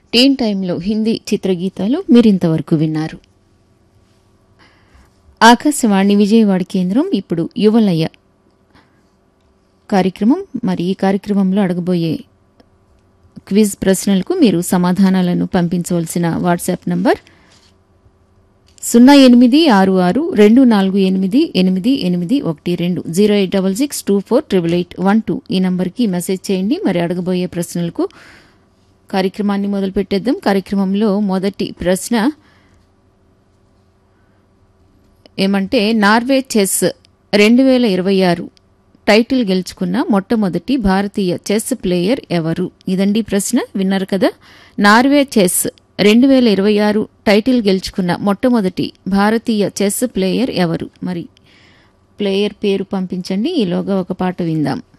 టీన్ టైంలో హిందీ చిత్రగీతాలు మీరింతవరకు విన్నారు ఆకాశవాణి విజయవాడ కేంద్రం ఇప్పుడు యువలయ కార్యక్రమం మరి ఈ కార్యక్రమంలో అడగబోయే క్విజ్ ప్రశ్నలకు మీరు సమాధానాలను పంపించవలసిన వాట్సాప్ నంబర్ సున్నా ఎనిమిది ఆరు ఆరు రెండు నాలుగు ఎనిమిది ఎనిమిది ఎనిమిది ఒకటి రెండు zero eight double six two four triple eight one two ఈ నంబర్కి మెసేజ్ చేయండి మరి అడగబోయే ప్రశ్నలకు కార్యక్రమాన్ని మొదలుపెట్టేద్దాం కార్యక్రమంలో మొదటి ప్రశ్న ఏమంటే నార్వే చెస్ రెండు వేల ఇరవై ఆరు టైటిల్ గెలుచుకున్న మొట్టమొదటి భారతీయ చెస్ ప్లేయర్ ఎవరు ఇదండి ప్రశ్న విన్నారు కదా నార్వే చెస్ రెండు వేల ఇరవై ఆరు టైటిల్ గెలుచుకున్న మొట్టమొదటి భారతీయ చెస్ ప్లేయర్ ఎవరు మరి ప్లేయర్ పేరు పంపించండి ఈలోగా ఒక పాట విందాం